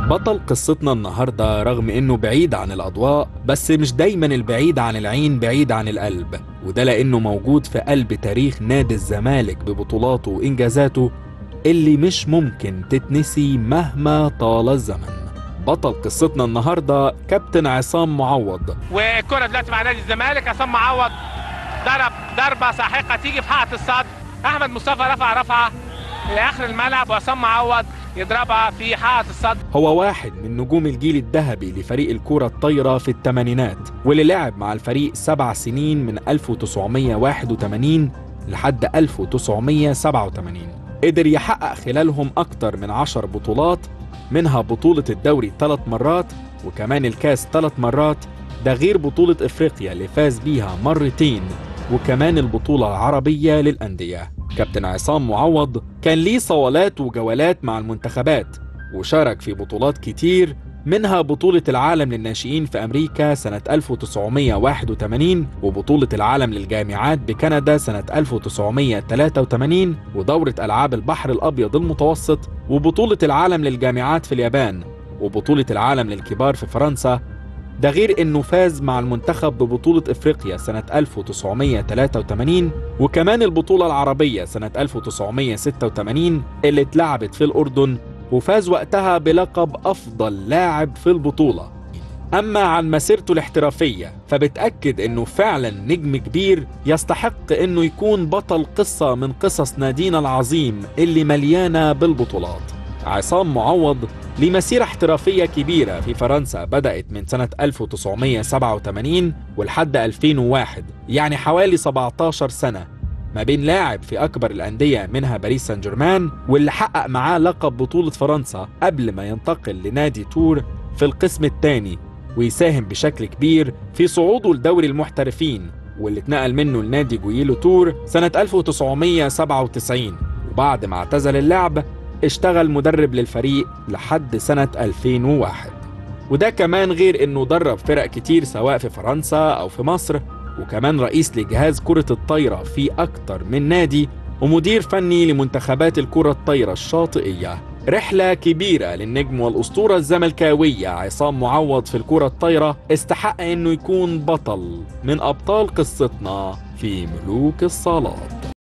بطل قصتنا النهاردة رغم انه بعيد عن الاضواء بس مش دايما البعيد عن العين بعيد عن القلب وده لانه موجود في قلب تاريخ نادي الزمالك ببطولاته وانجازاته اللي مش ممكن تتنسي مهما طال الزمن بطل قصتنا النهارده كابتن عصام معوض والكرة دلوقتي مع نادي الزمالك عصام معوض ضرب ضربة ساحقة تيجي في حائط الصد أحمد مصطفى رفع رفعة لآخر الملعب وعصام معوض يضربها في حائط الصد هو واحد من نجوم الجيل الذهبي لفريق الكرة الطايرة في الثمانينات واللي لعب مع الفريق سبع سنين من 1981 لحد 1987 قدر يحقق خلالهم أكتر من عشر بطولات منها بطولة الدوري ثلاث مرات وكمان الكاس ثلاث مرات ده غير بطولة إفريقيا اللي فاز بيها مرتين وكمان البطولة العربية للأندية كابتن عصام معوض كان ليه صولات وجولات مع المنتخبات وشارك في بطولات كتير منها بطولة العالم للناشئين في أمريكا سنة 1981 وبطولة العالم للجامعات بكندا سنة 1983 ودورة ألعاب البحر الأبيض المتوسط وبطولة العالم للجامعات في اليابان وبطولة العالم للكبار في فرنسا ده غير انه فاز مع المنتخب ببطولة افريقيا سنة 1983 وكمان البطولة العربية سنة 1986 اللي اتلعبت في الأردن وفاز وقتها بلقب أفضل لاعب في البطولة أما عن مسيرته الاحترافية فبتأكد إنه فعلا نجم كبير يستحق إنه يكون بطل قصة من قصص نادينا العظيم اللي مليانة بالبطولات عصام معوض لمسيرة احترافية كبيرة في فرنسا بدأت من سنة 1987 ولحد 2001 يعني حوالي 17 سنة ما بين لاعب في أكبر الأندية منها باريس سان جيرمان واللي حقق معاه لقب بطولة فرنسا قبل ما ينتقل لنادي تور في القسم الثاني ويساهم بشكل كبير في صعوده لدوري المحترفين واللي اتنقل منه لنادي جويلو تور سنة 1997 وبعد ما اعتزل اللعب اشتغل مدرب للفريق لحد سنة 2001 وده كمان غير انه درب فرق كتير سواء في فرنسا او في مصر وكمان رئيس لجهاز كرة الطايرة في أكتر من نادي ومدير فني لمنتخبات الكرة الطايرة الشاطئية رحلة كبيرة للنجم والأسطورة الزملكاوية عصام معوض في الكرة الطايرة استحق إنه يكون بطل من أبطال قصتنا في ملوك الصالات